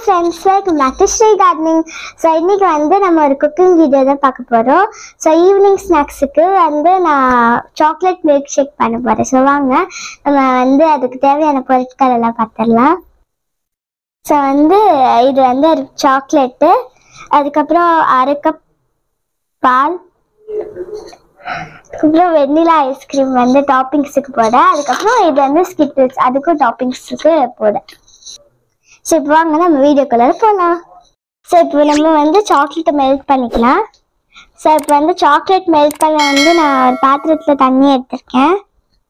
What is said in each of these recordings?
Friends welcome back to Sri gardening so இன்னைக்கு வந்து நம்ம ஒரு குக்கிங் வீடியோ தான் பார்க்க போகிறோம் ஸோ ஈவினிங் ஸ்நாக்ஸுக்கு வந்து நான் சாக்லேட் மில்க் ஷேக் பண்ண போகிறேன் ஸோ வாங்க நம்ம வந்து அதுக்கு தேவையான பொருட்கள் எல்லாம் பார்த்துடலாம் ஸோ வந்து இது வந்து ஒரு சாக்லேட்டு அதுக்கப்புறம் அரை கப் பால் அதுக்கப்புறம் வெண்ணிலா ஐஸ்கிரீம் வந்து டாப்பிங்ஸுக்கு போட அதுக்கப்புறம் இது வந்து ஸ்கிட்டில்ஸ் அதுக்கும் டாப்பிங்ஸுக்கு போட ஸோ இப்போ வாங்க நம்ம வீடியோ கலர் போகலாம் ஸோ இப்போ நம்ம வந்து சாக்லேட்டை மெல்ட் பண்ணிக்கலாம் ஸோ இப்போ வந்து சாக்லேட் மெல்ட் பண்ண வந்து நான் ஒரு பாத்திரத்தில் தண்ணி எடுத்திருக்கேன்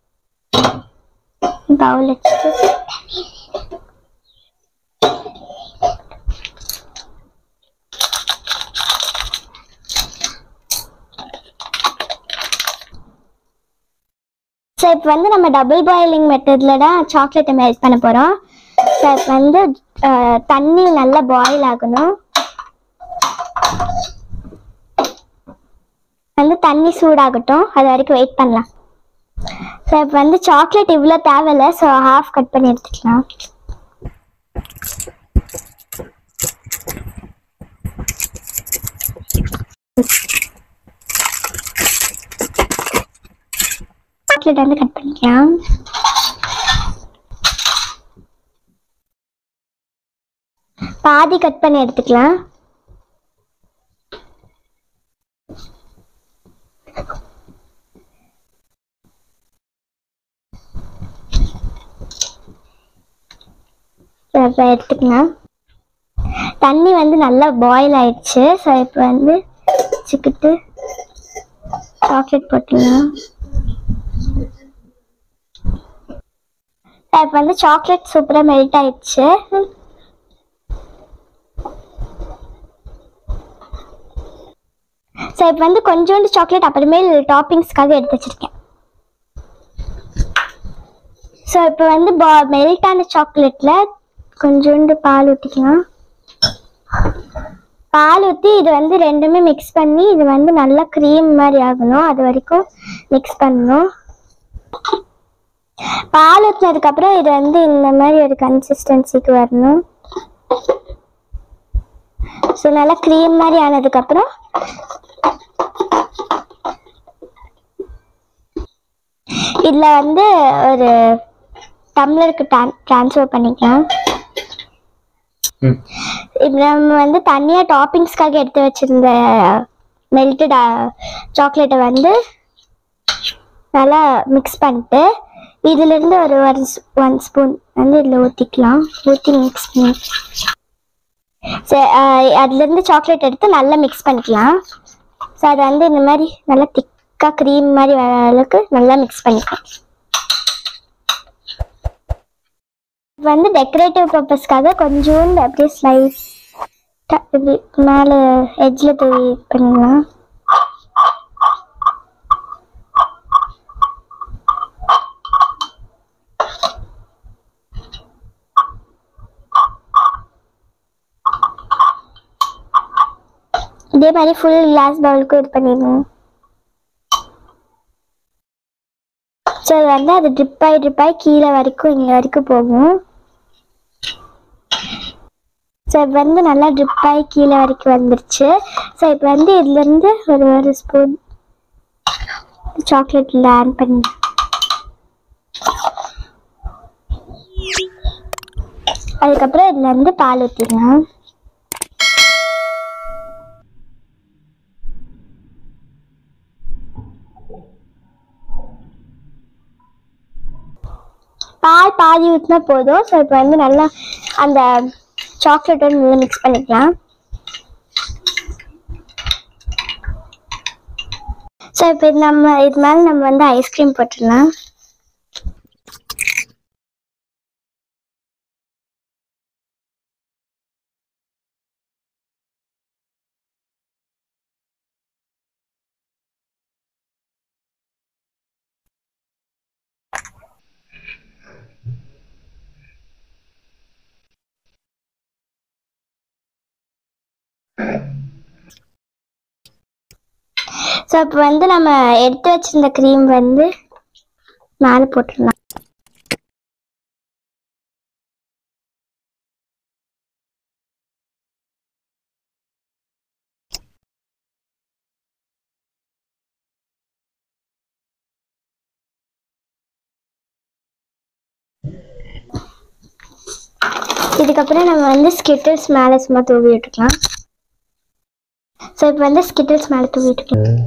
பவுல் எடுத்துட்டு ஸோ இப்போ வந்து நம்ம டபுள் பாயிலிங் மெத்தடில் தான் சாக்லேட்டை மெல்ட் பண்ண போகிறோம் ஸோ இப்போ வந்து அஹ், தண்ணி நல்லா பாயில் ஆகணும் வந்து தண்ணி சூடாகட்டும் அது வரைக்கும் வெயிட் பண்ணலாம் ஸோ இப்போ வந்து சாக்லேட் இவ்வளோ தேவையில்லை ஸோ ஹாஃப் கட் பண்ணி எடுத்துக்கலாம் சாக்லேட் வந்து கட் பண்ணிக்கலாம் பாதி கட் பண்ணி எடுத்துக்கலாம் இப்போ எடுத்துக்கலாம் தண்ணி வந்து நல்லா பாயில் ஆயிடுச்சு ஸோ இப்போ வந்து வச்சுக்கிட்டு சாக்லேட் போட்டுக்கலாம் இப்போ வந்து சாக்லேட் சூப்பராக மெல்ட் ஆயிடுச்சு ஸோ இப்போ வந்து கொஞ்சோண்டு சாக்லேட் அப்புறமேல் டாப்பிங்ஸ்க்காக எடுத்து வச்சிருக்கேன் ஸோ இப்போ வந்து பா மெல்ட் ஆன சாக்லேட்டில் கொஞ்சோண்டு பால் ஊற்றிக்கலாம் பால் ஊற்றி இது வந்து ரெண்டுமே மிக்ஸ் பண்ணி இது வந்து நல்லா க்ரீம் மாதிரி ஆகணும் அது வரைக்கும் மிக்ஸ் பண்ணணும் பால் ஊற்றினதுக்கப்புறம் இது வந்து இந்த மாதிரி ஒரு கன்சிஸ்டன்சிக்கு வரணும் ஸோ நல்லா க்ரீம் மாதிரி ஆனதுக்கப்புறம் இதில் வந்து ஒரு டம்ளருக்கு ட்ரான்ஸ்ஃபர் பண்ணிக்கலாம் ம். இப்போ நம்ம வந்து தனியாக டாப்பிங்ஸ்க்காக எடுத்து வச்சிருந்த மெல்டட் சாக்லேட்டை வந்து நல்லா மிக்ஸ் பண்ணிட்டு இதுலேருந்து ஒரு ஒரு ஒன் ஸ்பூன் வந்து இதில் ஊற்றிக்கலாம் ஊற்றி மிக்ஸ் பண்ணி சரி அதுலேருந்து சாக்லேட் எடுத்து நல்லா மிக்ஸ் பண்ணிக்கலாம் ஸோ அதை வந்து இந்த மாதிரி நல்லா திக்காக க்ரீம் மாதிரி வர அளவுக்கு நல்லா மிக்ஸ் பண்ணிக்கலாம் இப்ப வந்து டெக்கரேட்டிவ் பர்பஸ்க்காக கொஞ்சோண்டு அப்படியே ஸ்லைஸ் இப்படி மேலே எட்ஜில் தூவி பண்ணலாம் இதே மாதிரி ஃபுல் கிளாஸ் பவுலுக்கும் இது பண்ணிடணும் ஸோ அது வந்து அது ட்ரிப் ஆகி ட்ரிப் ஆகி கீழே வரைக்கும் இங்கே வரைக்கும் போகும் ஸோ இப்போ வந்து நல்லா ட்ரிப் ஆகி கீழே வரைக்கும் வந்துருச்சு ஸோ இப்போ வந்து இதுலேருந்து ஒரு ஒரு ஸ்பூன் சாக்லேட்டில் ஆட் பண்ணி அதுக்கப்புறம் இதில் வந்து பால் ஊற்றிடலாம் பால் பாதி ஊற்றினா போதும் ஸோ இப்போ வந்து நல்லா அந்த சாக்லேட்டோட நல்லா மிக்ஸ் பண்ணிக்கலாம் ஸோ இப்போ இது நம்ம இது மேலே நம்ம வந்து ஐஸ்கிரீம் போட்டுடலாம் ஸோ இப்போ வந்து நம்ம எடுத்து வச்சிருந்த க்ரீம் வந்து மேலே போட்டுடலாம் இதுக்கப்புறம் நம்ம வந்து ஸ்கிட்டில்ஸ் மேலே சும்மா தூவி விட்டுக்கலாம் ஸோ இப்போ வந்து ஸ்கிட்டில்ஸ் மேலே தூவி விட்டுக்கலாம்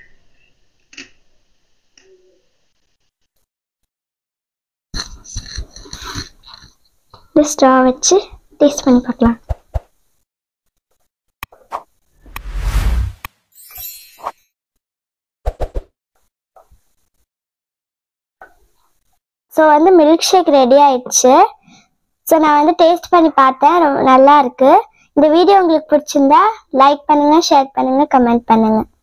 இந்த ஸ்ட்ரா வச்சு டேஸ்ட் பண்ணி பார்க்கலாம் ஸோ வந்து மில்க் ஷேக் ரெடி ஆயிடுச்சு ஸோ நான் வந்து டேஸ்ட் பண்ணி பார்த்தேன் ரொம்ப நல்லா இருக்கு இந்த வீடியோ உங்களுக்கு பிடிச்சிருந்தா லைக் பண்ணுங்க ஷேர் பண்ணுங்க கமெண்ட் பண்ணுங்க